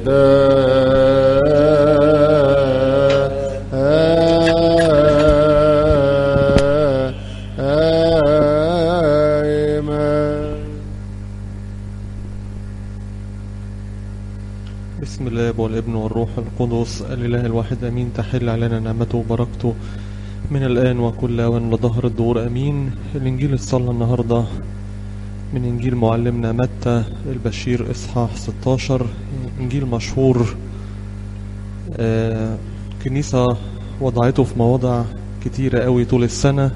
بسم الله والابن والروح القدس الإله الواحد أمين تحل علينا نعمته وبركته من الآن وكل أوان لظهر الدور أمين الإنجيل الصلاة النهاردة من إنجيل معلمنا متى البشير إصحاح 16 إنجيل مشهور آه كنيسة وضعته في مواضع كتيرة قوي طول السنة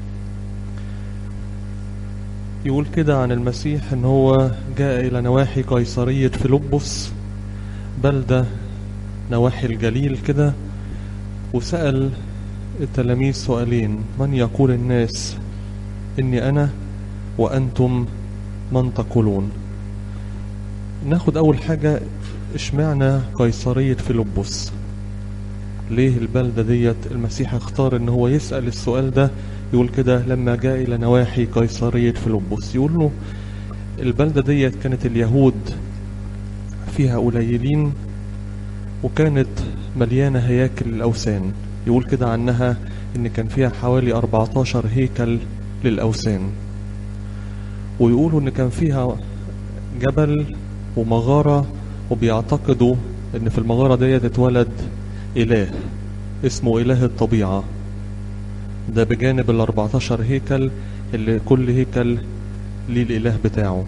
يقول كده عن المسيح ان هو جاء الى نواحي قيصرية فيلبس بلدة نواحي الجليل كده وسأل التلاميذ سؤالين من يقول الناس إني أنا وأنتم من تقولون ناخد أول حاجة اشمعنى قيصرية فيلبس ليه البلدة ديت المسيح اختار ان هو يسأل السؤال ده يقول كده لما جاء إلى نواحي قيصرية فيلبس يقول له البلدة ديت كانت اليهود فيها قليلين وكانت مليانة هياكل الأوثان يقول كده عنها إن كان فيها حوالي 14 هيكل للأوثان ويقولوا إن كان فيها جبل ومغارة وبيعتقدوا إن في المغارة ديت اتولد إله اسمه إله الطبيعة ده بجانب ال 14 هيكل اللي كل هيكل ليه الإله بتاعه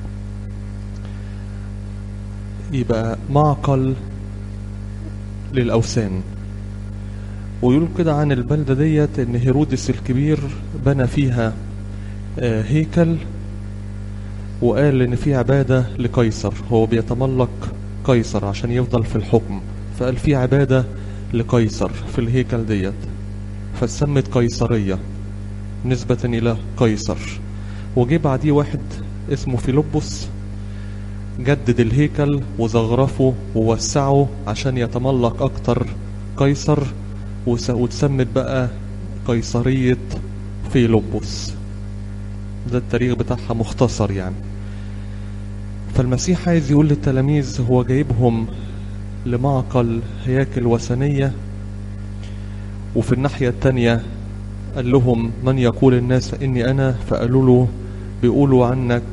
يبقى معقل للأوثان ويقول كده عن البلدة ديت ان هيرودس الكبير بنى فيها هيكل وقال ان في عبادة لقيصر هو بيتملك قيصر عشان يفضل في الحكم فقال في عبادة لقيصر في الهيكل ديت فسمت قيصرية نسبة إلى قيصر وجي بعديه واحد اسمه فيلبس جدد الهيكل وزغرفه ووسعه عشان يتملك أكتر قيصر وتسمت بقى قيصرية فيلبس ده التاريخ بتاعها مختصر يعني فالمسيح عايز يقول للتلاميذ هو جايبهم لمعقل هياكل وثنية وفي الناحية التانية قال لهم من يقول الناس إني أنا فقالوا له بيقولوا عنك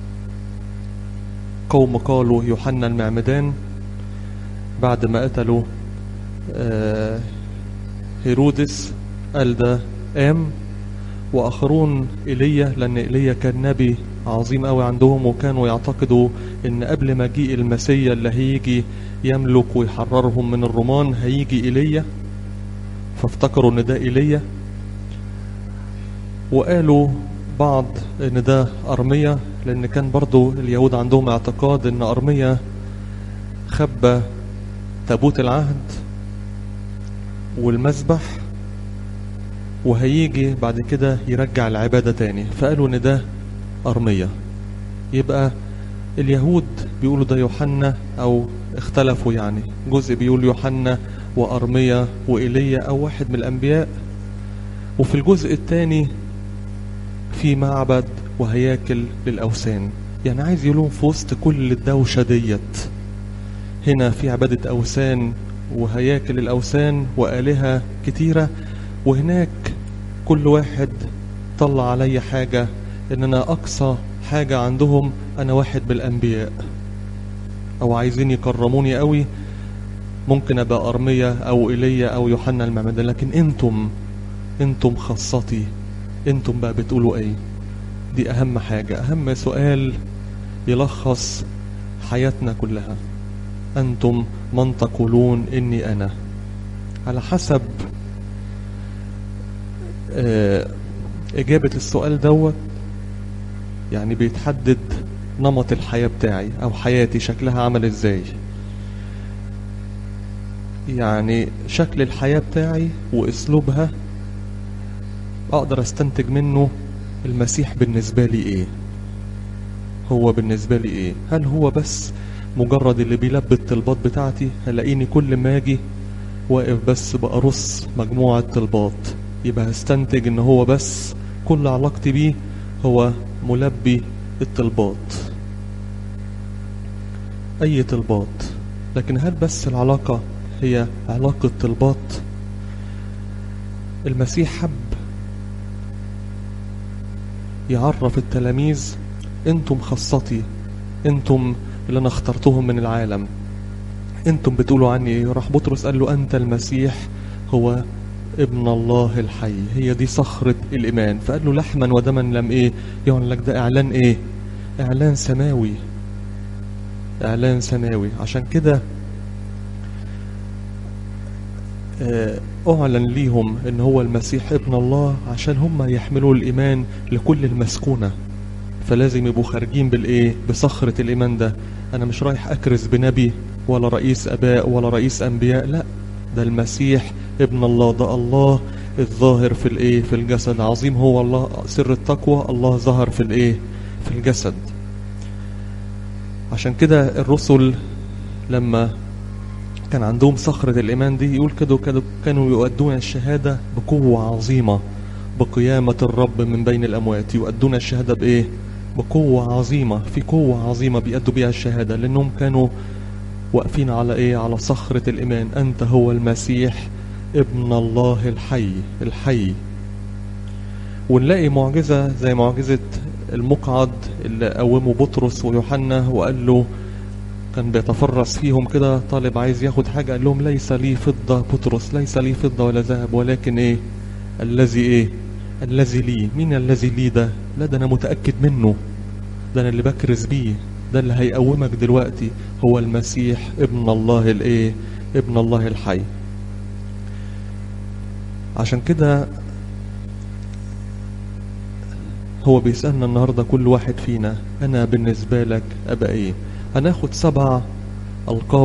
قوم قالوا يوحنا المعمدان بعد ما قتلوا آه هيرودس قال ده قام واخرون ايليا لان ايليا كان نبي عظيم قوي عندهم وكانوا يعتقدوا ان قبل مجيء المسيا اللي هيجي يملك ويحررهم من الرومان هيجي ايليا فافتكروا ان ده ايليا وقالوا بعض ان ده ارميا لان كان برضو اليهود عندهم اعتقاد ان ارميا خبى تابوت العهد والمذبح وهيجي بعد كده يرجع العبادة تاني فقالوا ان ده ارميا يبقى اليهود بيقولوا ده يوحنا او اختلفوا يعني جزء بيقول يوحنا وارميا وايليا او واحد من الانبياء وفي الجزء الثاني في معبد وهياكل للاوثان يعني عايز يقولون في وسط كل الدوشه ديت هنا في عباده اوثان وهياكل الاوثان والهه كتيره وهناك كل واحد طلع علي حاجه ان انا اقصى حاجه عندهم انا واحد بالانبياء او عايزين يكرموني قوي ممكن ابقى ارميا او ايليا او يوحنا المعمدان لكن انتم انتم خاصتي انتم بقى بتقولوا ايه دي اهم حاجة اهم سؤال يلخص حياتنا كلها انتم من تقولون اني انا على حسب اه اجابة السؤال دوت يعني بيتحدد نمط الحياة بتاعي او حياتي شكلها عمل ازاي يعني شكل الحياة بتاعي واسلوبها اقدر استنتج منه المسيح بالنسبة لي ايه هو بالنسبة لي ايه هل هو بس مجرد اللي بيلبي الطلبات بتاعتي هلاقيني كل ما اجي واقف بس بقرص مجموعة طلبات يبقى هستنتج ان هو بس كل علاقتي بيه هو ملبي الطلبات اي طلبات لكن هل بس العلاقة هي علاقة طلبات المسيح حب يعرف التلاميذ انتم خاصتي انتم اللي انا اخترتهم من العالم انتم بتقولوا عني ايه راح بطرس قال له انت المسيح هو ابن الله الحي هي دي صخرة الإيمان فقال له لحما ودما لم إيه يقول لك ده إعلان إيه إعلان سماوي إعلان سماوي عشان كده أعلن ليهم إن هو المسيح ابن الله عشان هم يحملوا الإيمان لكل المسكونة فلازم يبقوا خارجين بالإيه بصخرة الإيمان ده أنا مش رايح أكرز بنبي ولا رئيس أباء ولا رئيس أنبياء لا ده المسيح ابن الله ده الله الظاهر في الايه في الجسد عظيم هو الله سر التقوى الله ظهر في الايه في الجسد عشان كده الرسل لما كان عندهم صخرة الإيمان دي يقول كده كده كانوا يؤدون الشهادة بقوة عظيمة بقيامة الرب من بين الأموات يؤدون الشهادة بإيه؟ بقوة عظيمة في قوة عظيمة بيأدوا بيها الشهادة لأنهم كانوا واقفين على إيه؟ على صخرة الإيمان أنت هو المسيح ابن الله الحي الحي ونلاقي معجزة زي معجزة المقعد اللي قومه بطرس ويوحنا وقال له كان بيتفرس فيهم كده طالب عايز ياخد حاجة قال لهم ليس لي فضة بطرس ليس لي فضة ولا ذهب ولكن ايه الذي ايه الذي لي مين الذي لي ده لا ده انا متأكد منه ده انا اللي بكرز بيه ده اللي هيقومك دلوقتي هو المسيح ابن الله الايه ابن الله الحي عشان كده هو بيسألنا النهاردة كل واحد فينا أنا بالنسبة لك أبقى إيه هناخد سبع ألقاب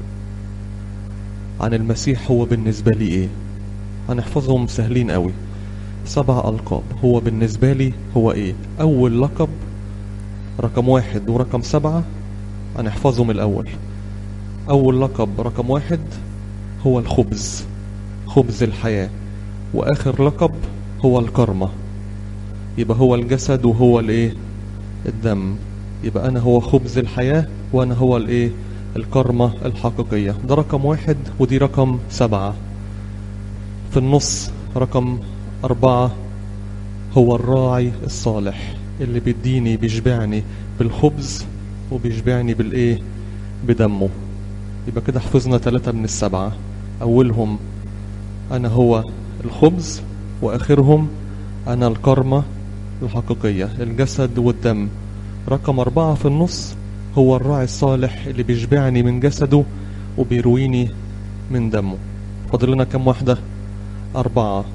عن المسيح هو بالنسبة لي إيه هنحفظهم سهلين قوي سبع ألقاب هو بالنسبة لي هو إيه أول لقب رقم واحد ورقم سبعة هنحفظهم الأول أول لقب رقم واحد هو الخبز خبز الحياة وآخر لقب هو الكرمة يبقى هو الجسد وهو الايه الدم يبقى انا هو خبز الحياة وانا هو الايه الكرمة الحقيقية ده رقم واحد ودي رقم سبعة في النص رقم أربعة هو الراعي الصالح اللي بيديني بيشبعني بالخبز وبيشبعني بالايه بدمه يبقى كده حفظنا ثلاثة من السبعة أولهم أنا هو الخبز وآخرهم أنا الكرمة الحقيقية الجسد والدم رقم أربعة في النص هو الراعي الصالح اللي بيشبعني من جسده وبيرويني من دمه فاضل لنا كم واحدة أربعة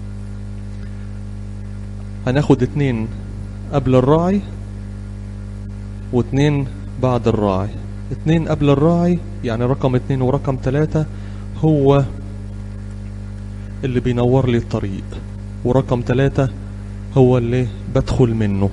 هناخد اتنين قبل الراعي واتنين بعد الراعي اتنين قبل الراعي يعني رقم اتنين ورقم تلاتة هو اللي بينور لي الطريق ورقم ثلاثة هو اللي بدخل منه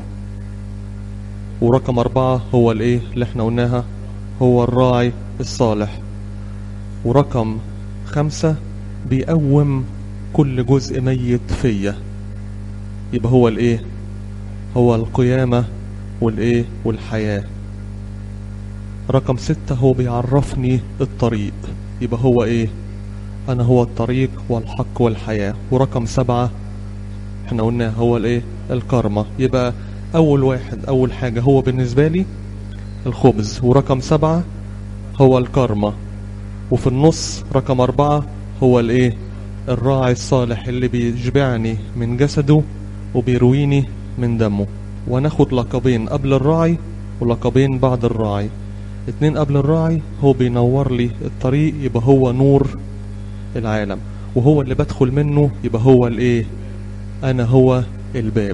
ورقم أربعة هو الايه اللي احنا قلناها هو الراعي الصالح ورقم خمسة بيقوم كل جزء ميت فيا يبقى هو الايه هو القيامة والايه والحياة رقم ستة هو بيعرفني الطريق يبقى هو ايه انا هو الطريق والحق والحياة ورقم سبعة احنا قلنا هو الايه الكرمة يبقى اول واحد اول حاجة هو بالنسبة لي الخبز ورقم سبعة هو الكرمة وفي النص رقم اربعة هو الايه الراعي الصالح اللي بيشبعني من جسده وبيرويني من دمه وناخد لقبين قبل الراعي ولقبين بعد الراعي اتنين قبل الراعي هو بينور لي الطريق يبقى هو نور العالم وهو اللي بدخل منه يبقى هو الايه انا هو الباب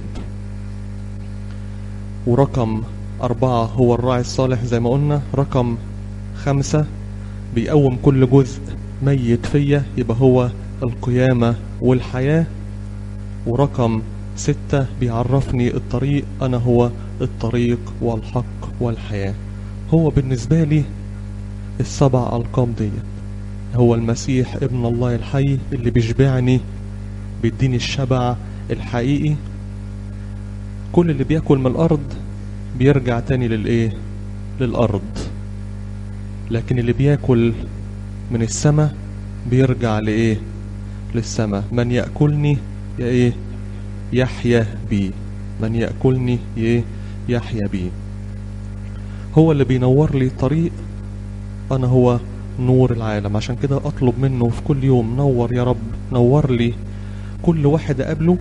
ورقم أربعة هو الراعي الصالح زي ما قلنا رقم خمسة بيقوم كل جزء ميت فيا يبقى هو القيامة والحياة ورقم ستة بيعرفني الطريق أنا هو الطريق والحق والحياة هو بالنسبة لي السبع ألقاب ديت هو المسيح ابن الله الحي اللي بيشبعني بيديني الشبع الحقيقي كل اللي بياكل من الارض بيرجع تاني للايه للارض لكن اللي بياكل من السماء بيرجع لإيه للسماء من يأكلني يا إيه يحيا بي من يأكلني إيه يحيا بي هو اللي بينور لي طريق أنا هو نور العالم عشان كده أطلب منه في كل يوم نور يا رب نور لي كل واحد أقابله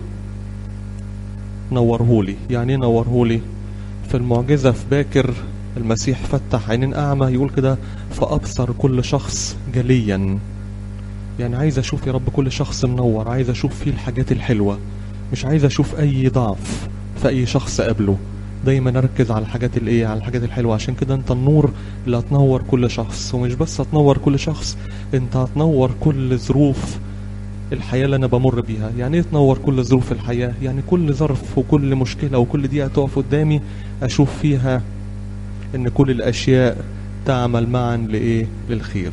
نورهولي يعني ايه نورهولي في المعجزة في باكر المسيح فتح عينين أعمى يقول كده فأبصر كل شخص جليا يعني عايز أشوف يا رب كل شخص منور عايز أشوف فيه الحاجات الحلوة مش عايز أشوف أي ضعف في أي شخص قبله دايما أركز على الحاجات الإيه على الحاجات الحلوة عشان كده أنت النور اللي هتنور كل شخص ومش بس هتنور كل شخص أنت هتنور كل ظروف الحياة اللي أنا بمر بيها يعني إيه تنور كل ظروف الحياة يعني كل ظرف وكل مشكلة وكل دقيقة تقف قدامي أشوف فيها إن كل الأشياء تعمل معا لإيه للخير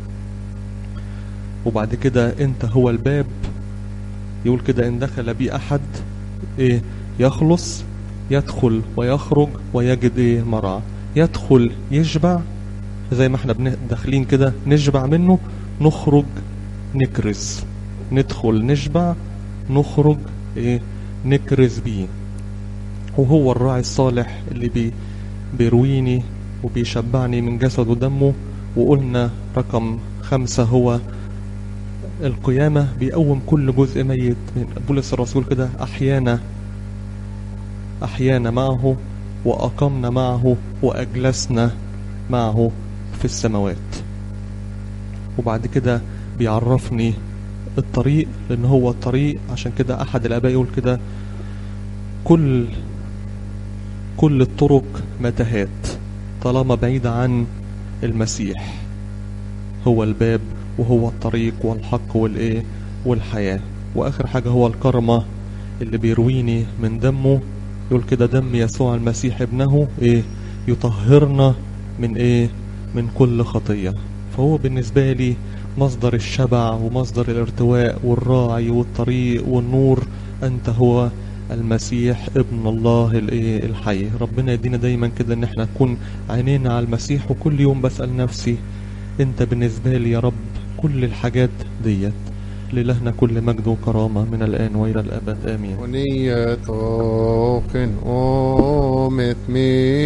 وبعد كده أنت هو الباب يقول كده إن دخل بي أحد إيه يخلص يدخل ويخرج ويجد إيه مرعى يدخل يشبع زي ما احنا بن- داخلين كده نشبع منه نخرج نكرز ندخل نشبع نخرج ايه نكرز بيه وهو الراعي الصالح اللي بي بيرويني وبيشبعني من جسد ودمه وقلنا رقم خمسة هو القيامة بيقوم كل جزء ميت من بولس الرسول كده أحيانا أحيانا معه وأقمنا معه وأجلسنا معه في السماوات وبعد كده بيعرفني الطريق لأن هو الطريق عشان كده أحد الآباء يقول كده كل كل الطرق متاهات طالما بعيدة عن المسيح هو الباب وهو الطريق والحق والإيه والحياة وآخر حاجة هو الكرمة اللي بيرويني من دمه يقول كده دم يسوع المسيح ابنه إيه يطهرنا من إيه من كل خطية فهو بالنسبة لي مصدر الشبع ومصدر الارتواء والراعي والطريق والنور أنت هو المسيح ابن الله الايه الحي ربنا يدينا دايما كده ان احنا نكون عينينا على المسيح وكل يوم بسأل نفسي انت بالنسبة لي يا رب كل الحاجات ديت لإلهنا كل مجد وكرامة من الآن وإلى الأبد آمين ونية أوكن أومت مي